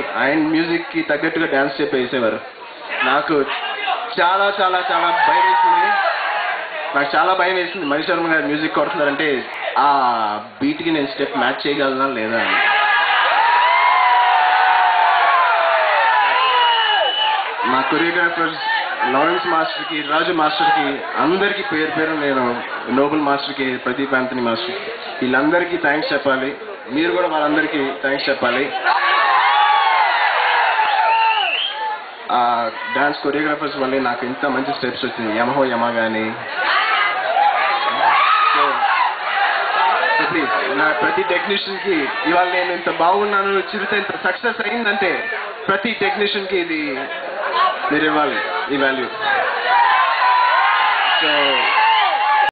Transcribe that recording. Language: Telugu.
ఆయన మ్యూజిక్ కి తగ్గట్టుగా డాన్స్ స్టెప్ వేసేవారు నాకు చాలా చాలా చాలా భయం వేసింది నాకు చాలా భయం వేసింది మణి శర్మ గారు మ్యూజిక్ కొడుతున్నారంటే ఆ బీట్ కి నేను స్టెప్ మ్యాచ్ చేయగలనా లేదా అని మా కొరియోగ్రాఫర్స్ లారెన్స్ మాస్టర్ కి రాజు మాస్టర్ కి అందరికి పేరు పేరు నేను నోబుల్ మాస్టర్ కి ప్రదీప్ ఆంథనీ మాస్టర్ వీళ్ళందరికీ థ్యాంక్స్ చెప్పాలి మీరు కూడా వాళ్ళందరికీ థ్యాంక్స్ చెప్పాలి ఆ డాన్స్ కొరియోగ్రాఫర్స్ వల్లే నాకు ఇంత మంచి స్టెప్స్ వచ్చింది యమహో యమ కానీ ప్లీజ్ నా ప్రతి టెక్నీషియన్ కి ఇవాళ నేను ఇంత బాగున్నాను చిరుత ఇంత సక్సెస్ అయిందంటే ప్రతి టెక్నీషియన్ కి ఇది మీరు ఇవ్వాలి ఈ వాల్యూ సో